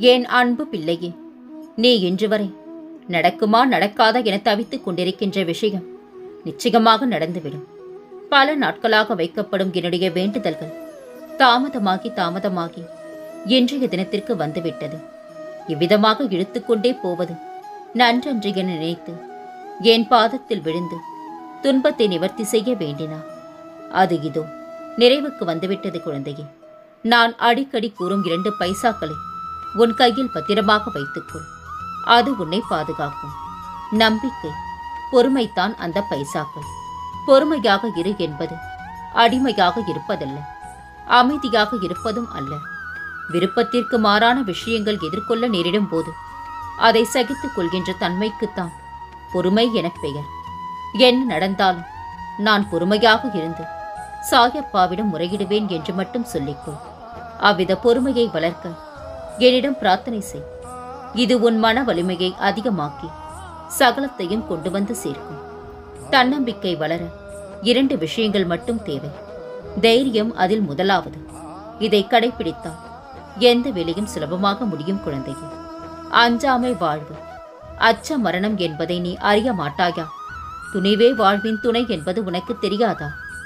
என் அன்பு பிள்ளையே நீ இன்று வரை நடக்குமா நடக்காதா என தவித்துக் கொண்டிருக்கின்ற விஷயம் நிச்சயமாக நடந்துவிடும் பல நாட்களாக வைக்கப்படும் என்னுடைய வேண்டுதல்கள் தாமதமாகி தாமதமாகி இன்றைய தினத்திற்கு வந்துவிட்டது இவ்விதமாக இழுத்துக்கொண்டே போவது நன்றன்று என நினைத்து என் பாதத்தில் விழுந்து துன்பத்தை நிவர்த்தி செய்ய வேண்டினா அது இதோ நிறைவுக்கு வந்துவிட்டது குழந்தையே நான் அடிக்கடி கூறும் இரண்டு பைசாக்களை உன் கையில் பத்திரமாக வைத்துக்கொள் அது உன்னை பாதுகாக்கும் நம்பிக்கை பொறுமைத்தான் அந்த பைசாக்கள் பொறுமையாக இரு என்பது அடிமையாக இருப்பதல்ல அமைதியாக இருப்பதும் அல்ல விருப்பத்திற்கு மாறான விஷயங்கள் எதிர்கொள்ள நேரிடும் போது அதை சகித்துக் கொள்கின்ற தன்மைக்குத்தான் பொறுமை எனப் பெயர் என்ன நடந்தாலும் நான் பொறுமையாக இருந்து சாயப்பாவிடம் முறையிடுவேன் என்று மட்டும் சொல்லிக்கொள் அவ்வித பொறுமையை வளர்க்க என்னிடம் பிரார்த்தனை செய் இது உன் மன வலிமையை அதிகமாக்கி சகலத்தையும் கொண்டு வந்து சேர்க்கும் தன்னம்பிக்கை வளர இரண்டு விஷயங்கள் மட்டும் தேவை தைரியம் அதில் முதலாவது இதை கடைபிடித்தால் எந்த வேலையும் சுலபமாக முடியும் குழந்தையே அஞ்சாமை வாழ்வு அச்ச மரணம் என்பதை நீ அறிய மாட்டாயா துணிவே வாழ்வின் துணை என்பது உனக்கு தெரியாதா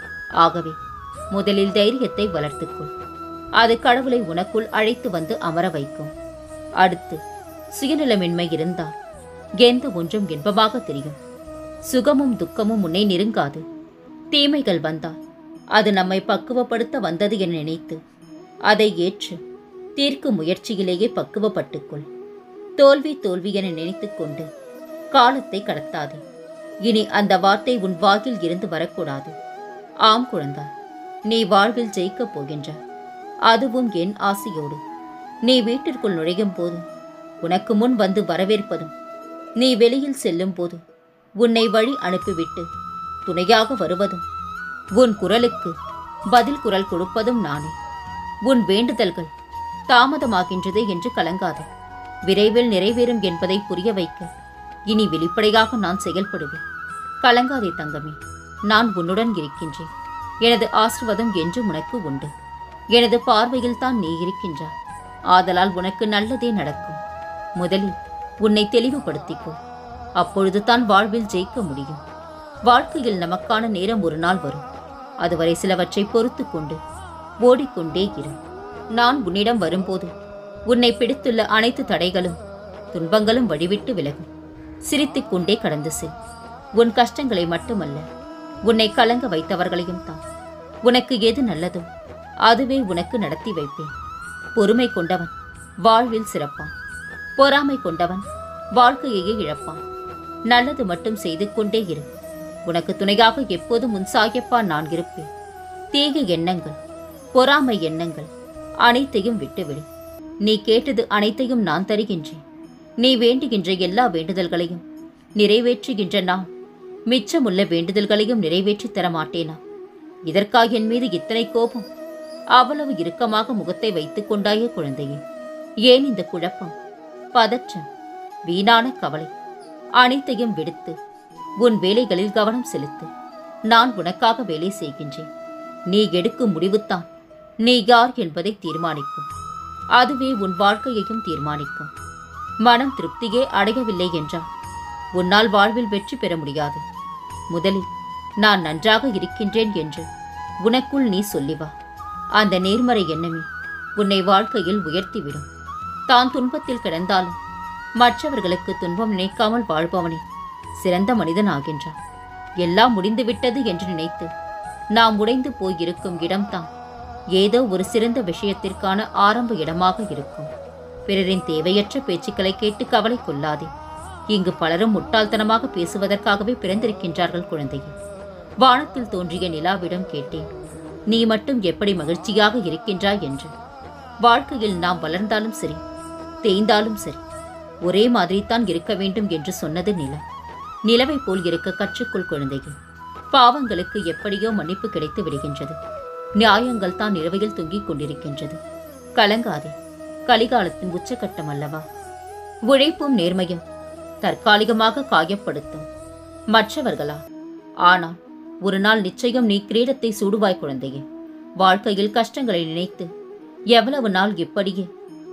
ஆகவே முதலில் தைரியத்தை வளர்த்துக்கொள் அது கடவுளை உனக்குள் அழைத்து வந்து அமர வைக்கும் அடுத்து சுயநலமின்மை இருந்தால் எந்த ஒன்றும் இன்பமாக தெரியும் சுகமும் துக்கமும் உன்னை நெருங்காது தீமைகள் வந்தால் அது நம்மை பக்குவப்படுத்த வந்தது என நினைத்து அதை ஏற்று தீர்க்கும் முயற்சியிலேயே பக்குவப்பட்டுக்கொள் தோல்வி தோல்வி என நினைத்துக் கொண்டு காலத்தை கடத்தாதே இனி அந்த வார்த்தை உன் வாயில் இருந்து வரக்கூடாது ஆம் குழந்தாய் நீ வாழ்வில் ஜெயிக்கப் போகின்றாய் அதுவும் என் ஆசையோடு நீ வீட்டிற்குள் நுழையும் போது உனக்கு முன் வந்து வரவேற்பதும் நீ வெளியில் செல்லும் போது உன்னை வழி அனுப்பிவிட்டு துணையாக வருவதும் உன் குரலுக்கு பதில் குரல் கொடுப்பதும் நானே உன் வேண்டுதல்கள் தாமதமாகின்றது என்று கலங்காதே விரைவில் நிறைவேறும் என்பதை புரிய வைக்க இனி வெளிப்படையாக நான் செயல்படுவேன் கலங்காதே தங்கமே நான் உன்னுடன் இருக்கின்றேன் எனது ஆசிர்வாதம் என்றும் உனக்கு உண்டு எனது பார்வையில் தான் நீ இருக்கின்றாய் ஆதலால் உனக்கு நல்லதே நடக்கும் முதலில் உன்னை தெளிவுபடுத்திக்கோ அப்பொழுது தான் வாழ்வில் ஜெயிக்க முடியும் வாழ்க்கையில் நமக்கான நேரம் ஒரு நாள் வரும் அதுவரை சிலவற்றை பொறுத்து கொண்டு ஓடிக்கொண்டே இரு நான் உன்னிடம் வரும்போது உன்னை பிடித்துள்ள அனைத்து தடைகளும் துன்பங்களும் வழிவிட்டு விலகும் சிரித்துக் கொண்டே கடந்து செல் உன் கஷ்டங்களை மட்டுமல்ல உன்னை கலங்க வைத்தவர்களையும் தான் உனக்கு எது நல்லதோ அதுவே உனக்கு நடத்தி வைப்பேன் பொறுமை கொண்டவன் வாழ்வில் சிறப்பான் பொறாமை கொண்டவன் வாழ்க்கையையே இழப்பான் நல்லது மட்டும் செய்து கொண்டே இரு உனக்கு துணையாக எப்போதும் உன் சாயப்பா நான் இருப்பேன் தீய எண்ணங்கள் பொறாமை எண்ணங்கள் அனைத்தையும் விட்டுவிடு நீ கேட்டது அனைத்தையும் நான் தருகின்றேன் நீ வேண்டுகின்ற எல்லா வேண்டுதல்களையும் நிறைவேற்றுகின்ற நான் மிச்சமுள்ள வேண்டுதல்களையும் நிறைவேற்றித் தர மாட்டேனா இதற்காக என் மீது இத்தனை கோபம் அவ்வளவு இறுக்கமாக முகத்தை வைத்துக் கொண்டாயே குழந்தையே ஏன் இந்த குழப்பம் பதற்றம் வீணான கவலை அனைத்தையும் விடுத்து உன் வேலைகளில் கவனம் செலுத்து நான் உனக்காக வேலை செய்கின்றேன் நீ எடுக்கும் முடிவுதான் நீ யார் என்பதை தீர்மானிக்கும் அதுவே உன் வாழ்க்கையையும் தீர்மானிக்கும் மனம் திருப்தியே அடையவில்லை என்றால் உன்னால் வாழ்வில் வெற்றி பெற முடியாது முதலில் நான் நன்றாக இருக்கின்றேன் என்று உனக்குள் நீ சொல்லி வா அந்த நேர்மறை எண்ணமே உன்னை வாழ்க்கையில் உயர்த்திவிடும் தான் துன்பத்தில் கிடந்தாலும் மற்றவர்களுக்கு துன்பம் நினைக்காமல் வாழ்பவனே சிறந்த மனிதன் ஆகின்றான் எல்லாம் முடிந்துவிட்டது என்று நினைத்து நாம் உடைந்து போயிருக்கும் இடம்தான் ஏதோ ஒரு சிறந்த விஷயத்திற்கான ஆரம்ப இடமாக இருக்கும் பிறரின் தேவையற்ற பேச்சுக்களை கேட்டு கவலை கொள்ளாதே இங்கு பலரும் முட்டாள்தனமாக பேசுவதற்காகவே பிறந்திருக்கின்றார்கள் குழந்தையே வானத்தில் தோன்றிய நிலாவிடம் கேட்டேன் நீ மட்டும் எப்படி மகிழ்ச்சியாக இருக்கின்றாய் என்று வாழ்க்கையில் நாம் வளர்ந்தாலும் சரி தேய்ந்தாலும் சரி ஒரே மாதிரித்தான் இருக்க வேண்டும் என்று சொன்னது நிலா நிலவை போல் இருக்க கற்றுக்கொள் குழந்தைகள் பாவங்களுக்கு எப்படியோ மன்னிப்பு கிடைத்து விடுகின்றது நியாயங்கள் தான் நிலவையில் தொங்கிக் கொண்டிருக்கின்றது கலங்காதே கலிகாலத்தின் உச்சக்கட்டம் அல்லவா உழைப்பும் நேர்மையும் தற்காலிகமாக காயப்படுத்தும் மற்றவர்களா ஆனால் ஒரு நாள் நிச்சயம் நீ கிரீடத்தை சூடுவாய் குழந்தையே வாழ்க்கையில் கஷ்டங்களை நினைத்து எவ்வளவு நாள் இப்படியே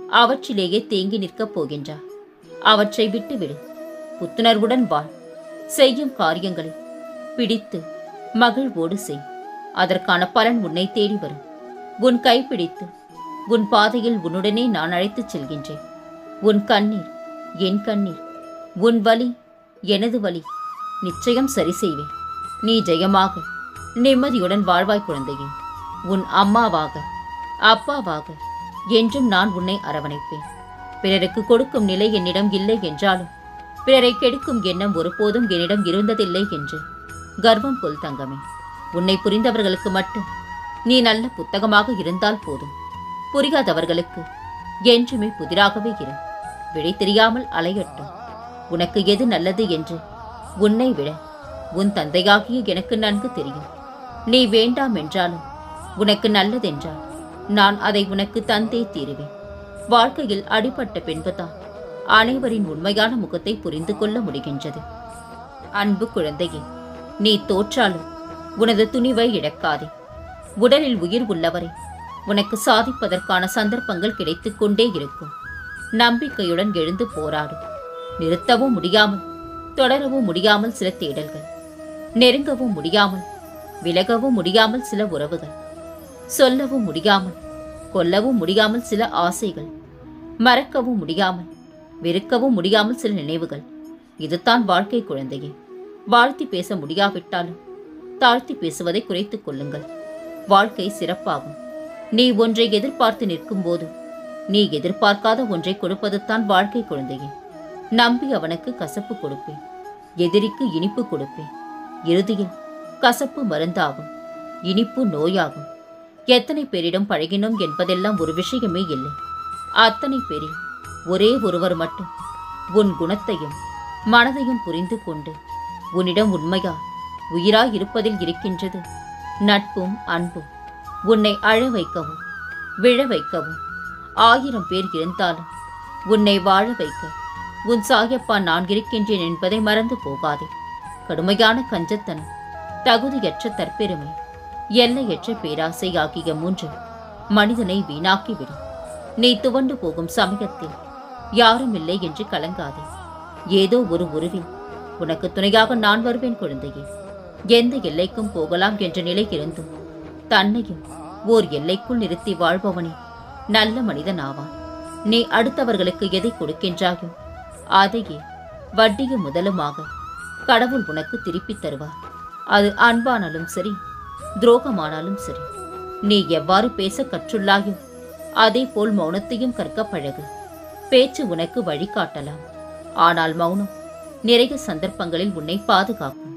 அவற்றிலேயே தேங்கி நிற்கப் போகின்றார் அவற்றை விட்டுவிடு புத்துணர்வுடன் வாழ் செய்யும் காரியங்களை பிடித்து மகிழ்வோடு செய் அதற்கான பலன் உன்னை தேடி வரும் உன் கைப்பிடித்து உன் பாதையில் உன்னுடனே நான் அழைத்துச் செல்கின்றேன் உன் கண்ணீர் என் கண்ணீர் உன் வலி எனது வலி நிச்சயம் சரி செய்வேன் நீ ஜெயமாக நிம்மதியுடன் வாழ்வாய் குழந்தையே உன் அம்மாவாக அப்பாவாக என்றும் நான் உன்னை அரவணைப்பேன் பிறருக்கு கொடுக்கும் நிலை என்னிடம் இல்லை என்றாலும் பிறரை கெடுக்கும் எண்ணம் ஒருபோதும் என்னிடம் இருந்ததில்லை என்று கர்வம் கொள் தங்கமே உன்னை புரிந்தவர்களுக்கு மட்டும் நீ நல்ல புத்தகமாக இருந்தால் போதும் புரியாதவர்களுக்கு என்றுமே புதிராகவே இரு விடை தெரியாமல் அலையட்டும் உனக்கு எது நல்லது என்று உன்னை விட உன் தந்தையாகிய எனக்கு நன்கு தெரியும் நீ வேண்டாம் என்றாலும் உனக்கு நல்லதென்றால் நான் அதை உனக்கு தந்தே தீருவேன் வாழ்க்கையில் அடிபட்ட பின்புதான் அனைவரின் உண்மையான முகத்தை புரிந்து கொள்ள முடிகின்றது அன்பு குழந்தையே நீ தோற்றாலும் உனது துணிவை இழக்காதே உடலில் உயிர் உள்ளவரை உனக்கு சாதிப்பதற்கான சந்தர்ப்பங்கள் கிடைத்துக் கொண்டே இருக்கும் நம்பிக்கையுடன் எழுந்து போராடு நிறுத்தவும் முடியாமல் தொடரவும் முடியாமல் சில தேடல்கள் நெருங்கவும் முடியாமல் விலகவும் முடியாமல் சில உறவுகள் சொல்லவும் முடியாமல் கொல்லவும் முடியாமல் சில ஆசைகள் மறக்கவும் முடியாமல் வெறுக்கவும் முடியாமல் சில நினைவுகள் இதுதான் வாழ்க்கை குழந்தையே வாழ்த்தி பேச முடியாவிட்டாலும் தாழ்த்தி பேசுவதை குறைத்துக் கொள்ளுங்கள் வாழ்க்கை சிறப்பாகும் நீ ஒன்றை எதிர்பார்த்து நிற்கும்போது நீ எதிர்பார்க்காத ஒன்றை கொடுப்பது தான் வாழ்க்கை குழந்தையே நம்பி அவனுக்கு கசப்பு கொடுப்பேன் எதிரிக்கு இனிப்பு கொடுப்பேன் இறுதியில் கசப்பு மருந்தாகும் இனிப்பு நோயாகும் எத்தனை பேரிடம் பழகினோம் என்பதெல்லாம் ஒரு விஷயமே இல்லை அத்தனை பேரில் ஒரே ஒருவர் மட்டும் உன் குணத்தையும் மனதையும் புரிந்து கொண்டு உன்னிடம் உண்மையா உயிராய் இருப்பதில் இருக்கின்றது நட்பும் அன்பும் உன்னை அழ வைக்கவும் விழ வைக்கவும் ஆயிரம் பேர் இருந்தாலும் உன்னை வாழ வைக்க உன் சாயப்பா நான் இருக்கின்றேன் என்பதை மறந்து போகாதே கடுமையான கஞ்சத்தனம் தகுதியற்ற தற்பெருமை எல்லையற்ற பேராசை ஆகிய மூன்று மனிதனை வீணாக்கிவிடும் நீ துவண்டு போகும் சமயத்தில் யாரும் இல்லை என்று கலங்காதே ஏதோ ஒரு உருவில் உனக்கு துணையாக நான் வருவேன் குழந்தையே எந்த எல்லைக்கும் போகலாம் என்ற நிலை இருந்தும் தன்னையும் ஓர் எல்லைக்குள் நிறுத்தி வாழ்பவனே நல்ல மனிதன் ஆவான் நீ அடுத்தவர்களுக்கு எதை கொடுக்கின்றாயோ அதையே வட்டியும் முதலுமாக கடவுள் உனக்கு திருப்பித் தருவார் அது அன்பானாலும் சரி துரோகமானாலும் சரி நீ எவ்வாறு பேச கற்றுள்ளாயோ அதே போல் மௌனத்தையும் கற்க பழகு பேச்சு உனக்கு வழிகாட்டலாம் ஆனால் மௌனம் நிறைய சந்தர்ப்பங்களில் உன்னை பாதுகாக்கும்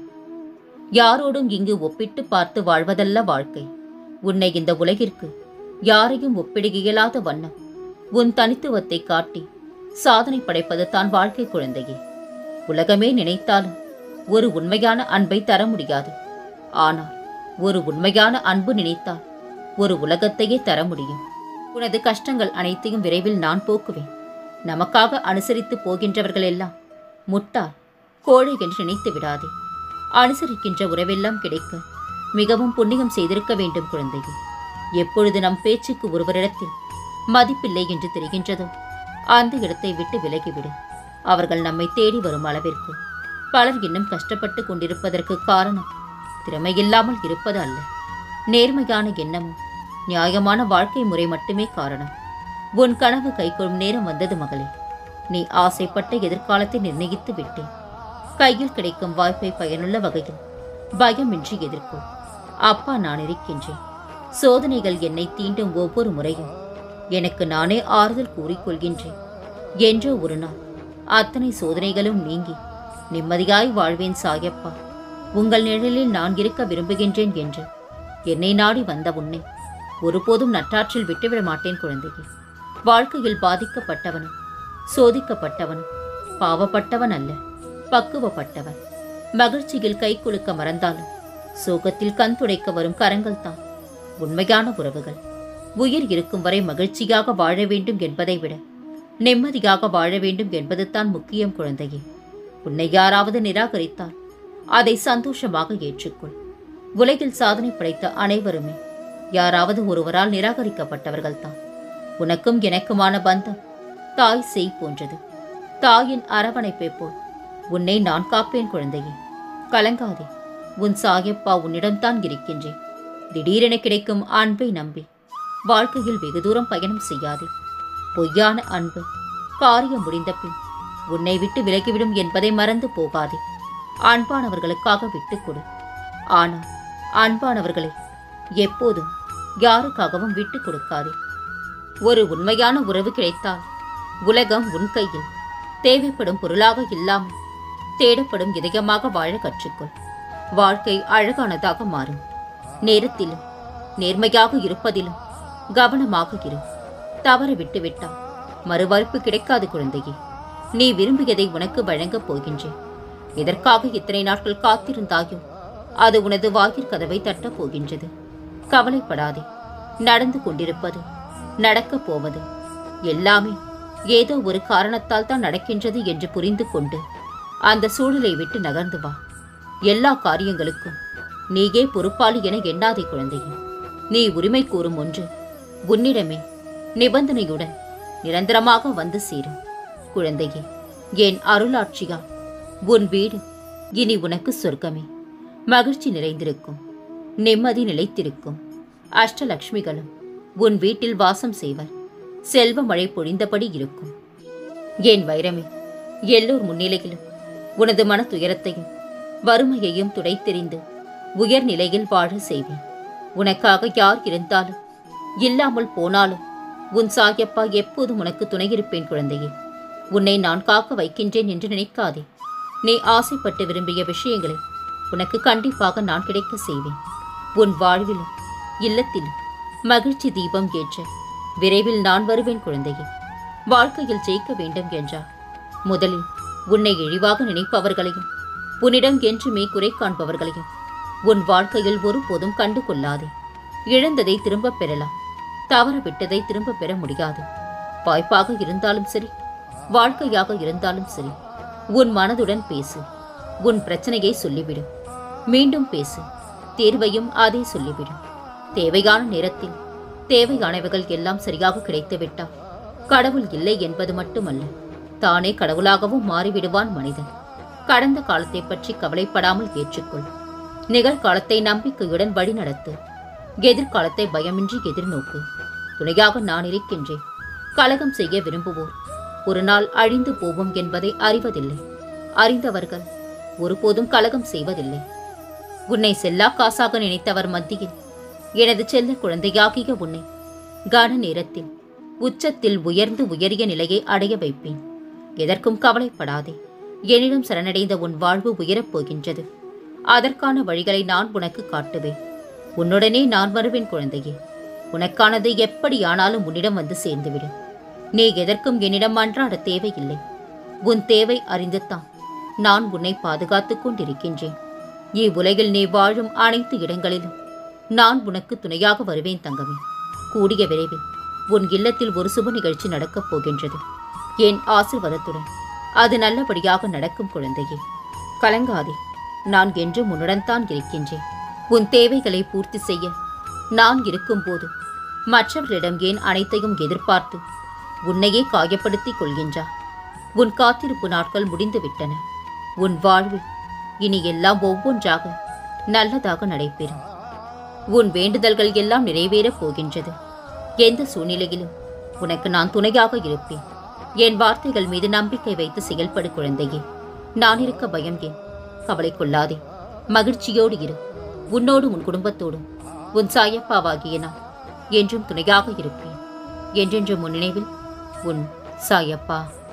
யாரோடும் இங்கு ஒப்பிட்டு பார்த்து வாழ்வதல்ல வாழ்க்கை உன்னை இந்த உலகிற்கு யாரையும் ஒப்பிட இயலாத வண்ணம் உன் தனித்துவத்தை காட்டி சாதனை படைப்பது தான் வாழ்க்கை குழந்தையே உலகமே நினைத்தாலும் ஒரு உண்மையான அன்பை தர முடியாது ஆனால் ஒரு உண்மையான அன்பு நினைத்தால் ஒரு உலகத்தையே தர முடியும் உனது கஷ்டங்கள் அனைத்தையும் விரைவில் நான் போக்குவேன் நமக்காக அனுசரித்து போகின்றவர்கள் எல்லாம் முட்டாள் கோழை என்று நினைத்து விடாதே அனுசரிக்கின்ற உறவெல்லாம் கிடைக்க மிகவும் புண்ணியம் செய்திருக்க வேண்டும் குழந்தையே எப்பொழுது நம் பேச்சுக்கு ஒருவரிடத்தில் மதிப்பில்லை என்று தெரிகின்றதோ அந்த இடத்தை விட்டு விலகிவிடு அவர்கள் நம்மை தேடி வரும் அளவிற்கு பலர் இன்னும் கஷ்டப்பட்டு கொண்டிருப்பதற்கு காரணம் திறமையில்லாமல் இருப்பது அல்ல நேர்மையான எண்ணமும் நியாயமான வாழ்க்கை முறை மட்டுமே காரணம் உன் கனவு கைகொள்ளும் நேரம் வந்தது மகளே நீ ஆசைப்பட்ட எதிர்காலத்தை நிர்ணயித்து விட்டேன் கையில் கிடைக்கும் வாய்ப்பை பயனுள்ள வகையில் பயமின்றி எதிர்க்கும் அப்பா நான் இருக்கின்றேன் சோதனைகள் என்னை தீண்டும் ஒவ்வொரு முறையும் எனக்கு நானே ஆறுதல் கூறிக்கொள்கின்றேன் என்றோ ஒரு நாள் அத்தனை சோதனைகளும் நீங்கி நிம்மதியாய் வாழ்வேன் சாயப்பா உங்கள் நிழலில் நான் இருக்க விரும்புகின்றேன் என்று என்னை நாடி வந்த உன்னை ஒருபோதும் நட்டாற்றில் விட்டுவிட மாட்டேன் குழந்தையே வாழ்க்கையில் பாதிக்கப்பட்டவனும் சோதிக்கப்பட்டவனும் பாவப்பட்டவன் அல்ல பக்குவப்பட்டவன் மகிழ்ச்சியில் கை குலுக்க மறந்தாலும் சோகத்தில் கண் துடைக்க வரும் கரங்கள் தான் உண்மையான உறவுகள் உயிர் இருக்கும் வரை மகிழ்ச்சியாக வாழ வேண்டும் என்பதை விட நிம்மதியாக வாழ வேண்டும் என்பதுதான் முக்கியம் குழந்தையே உன்னை யாராவது நிராகரித்தால் அதை சந்தோஷமாக ஏற்றுக்கொள் உலகில் சாதனை படைத்த அனைவருமே யாராவது ஒருவரால் நிராகரிக்கப்பட்டவர்கள்தான் உனக்கும் எனக்குமான பந்தம் தாய் செய் போன்றது தாயின் அரவணைப்பை போல் உன்னை நான் காப்பேன் குழந்தையே கலங்காதே உன் சாயப்பா உன்னிடம்தான் இருக்கின்றேன் திடீரென கிடைக்கும் அன்பை நம்பி வாழ்க்கையில் வெகு தூரம் பயணம் செய்யாதே பொய்யான அன்பு காரியம் முடிந்த பின் உன்னை விட்டு விலகிவிடும் என்பதை மறந்து போகாதே அன்பானவர்களுக்காக விட்டுக் கொடு ஆனால் அன்பானவர்களை எப்போதும் யாருக்காகவும் விட்டுக் கொடுக்காதே ஒரு உண்மையான உறவு கிடைத்தால் உலகம் உன் கையில் தேவைப்படும் பொருளாக இல்லாமல் தேடப்படும் இதயமாக வாழ கற்றுக்கொள் வாழ்க்கை அழகானதாக மாறும் நேரத்திலும் நேர்மையாக இருப்பதிலும் கவனமாக இரு தவறு விட்டுவிட்டால் மறுவாய்ப்பு கிடைக்காது குழந்தையே நீ விரும்பியதை உனக்கு வழங்கப் போகின்றேன் எதற்காக இத்தனை நாட்கள் காத்திருந்தாயோ அது உனது வாயிற் கதவை தட்டப் போகின்றது கவலைப்படாதே நடந்து கொண்டிருப்பது நடக்கப் போவது எல்லாமே ஏதோ ஒரு காரணத்தால் தான் நடக்கின்றது என்று புரிந்து கொண்டு அந்த சூழலை விட்டு நகர்ந்து வா எல்லா காரியங்களுக்கும் நீயே பொறுப்பாளி என எண்ணாதே குழந்தையே நீ உரிமை கூறும் ஒன்று உன்னிடமே நிபந்தனையுடன் நிரந்தரமாக வந்து சேரும் குழந்தையே என் அருளாட்சியா உன் வீடு இனி உனக்கு சொர்க்கமே மகிழ்ச்சி நிறைந்திருக்கும் நிம்மதி நிலைத்திருக்கும் அஷ்டலக்ஷ்மிகளும் உன் வீட்டில் வாசம் செய்வர் செல்வ மழை பொழிந்தபடி இருக்கும் என் வைரமே எல்லோர் முன்னிலையிலும் உனது மன துயரத்தையும் வறுமையையும் துடைத்தெறிந்து உயர்நிலையில் வாழ செய்வேன் உனக்காக யார் இருந்தாலும் இல்லாமல் போனாலும் உன் சாயப்பா எப்போதும் உனக்கு துணையிருப்பேன் குழந்தையே உன்னை நான் காக்க வைக்கின்றேன் என்று நினைக்காதே நீ ஆசைப்பட்டு விரும்பிய விஷயங்களை உனக்கு கண்டிப்பாக நான் கிடைக்க செய்வேன் உன் வாழ்விலும் இல்லத்திலும் மகிழ்ச்சி தீபம் ஏற்ற விரைவில் நான் வருவேன் குழந்தையே வாழ்க்கையில் ஜெயிக்க வேண்டும் என்றார் முதலில் உன்னை இழிவாக நினைப்பவர்களையும் உன்னிடம் என்றுமே குறை காண்பவர்களையும் உன் வாழ்க்கையில் ஒருபோதும் கண்டு கொள்ளாதே இழந்ததை திரும்பப் பெறலாம் தவற விட்டதை திரும்பப் பெற முடியாது வாய்ப்பாக இருந்தாலும் சரி வாழ்க்கையாக இருந்தாலும் சரி உன் மனதுடன் பேசு உன் பிரச்சனையை சொல்லிவிடு மீண்டும் பேசு தீர்வையும் அதே சொல்லிவிடும் தேவையான நேரத்தில் தேவையானவைகள் எல்லாம் சரியாக கிடைத்துவிட்டால் கடவுள் இல்லை என்பது மட்டுமல்ல தானே கடவுளாகவும் மாறிவிடுவான் மனிதன் கடந்த காலத்தை பற்றி கவலைப்படாமல் ஏற்றுக்கொள் நிகழ்காலத்தை நம்பிக்கையுடன் வழிநடத்து எதிர்காலத்தை பயமின்றி எதிர்நோக்கு துணையாக நான் இருக்கின்றேன் கலகம் செய்ய விரும்புவோர் ஒரு நாள் அழிந்து போவோம் என்பதை அறிவதில்லை அறிந்தவர்கள் ஒருபோதும் கலகம் செய்வதில்லை உன்னை செல்லா காசாக நினைத்தவர் மத்தியில் எனது செல்ல குழந்தையாகிய உன்னை கன நேரத்தில் உச்சத்தில் உயர்ந்து உயரிய நிலையை அடைய வைப்பேன் எதற்கும் கவலைப்படாதே என்னிடம் சரணடைந்த உன் வாழ்வு உயரப் போகின்றது அதற்கான வழிகளை நான் உனக்கு காட்டுவேன் உன்னுடனே நான் வருவேன் குழந்தையே உனக்கானது எப்படியானாலும் உன்னிடம் வந்து சேர்ந்துவிடும் நீ எதற்கும் என்னிடம் அன்றாட தேவையில்லை உன் தேவை அறிந்துதான் நான் உன்னை பாதுகாத்துக் கொண்டிருக்கின்றேன் இவ்வுலகில் நீ வாழும் அனைத்து இடங்களிலும் நான் உனக்கு துணையாக வருவேன் தங்கமே கூடிய விரைவில் உன் இல்லத்தில் ஒரு சுப நிகழ்ச்சி நடக்கப் போகின்றது என் ஆசிர்வாதத்துடன் அது நல்லபடியாக நடக்கும் குழந்தையே கலங்காதே நான் என்றும் உன்னுடன் தான் இருக்கின்றேன் உன் தேவைகளை பூர்த்தி செய்ய நான் இருக்கும்போது மற்றவர்களிடம் ஏன் அனைத்தையும் எதிர்பார்த்து உன்னையே காயப்படுத்திக் கொள்கின்றார் உன் காத்திருப்பு நாட்கள் முடிந்துவிட்டன உன் வாழ்வில் இனி எல்லாம் ஒவ்வொன்றாக நல்லதாக நடைபெறும் உன் வேண்டுதல்கள் எல்லாம் நிறைவேறப் போகின்றது எந்த சூழ்நிலையிலும் உனக்கு நான் துணையாக இருப்பேன் என் வார்த்தைகள் மீது நம்பிக்கை வைத்து செயல்படு குழந்தையே நான் இருக்க பயம் ஏன் கவலை கொள்ளாதே மகிழ்ச்சியோடு இரு உன்னோடும் உன் குடும்பத்தோடும் உன் சாயப்பாவாகிய நான் என்றும் துணையாக இருப்பேன் என்றென்றும் உன் நினைவில் உன் சாயப்பா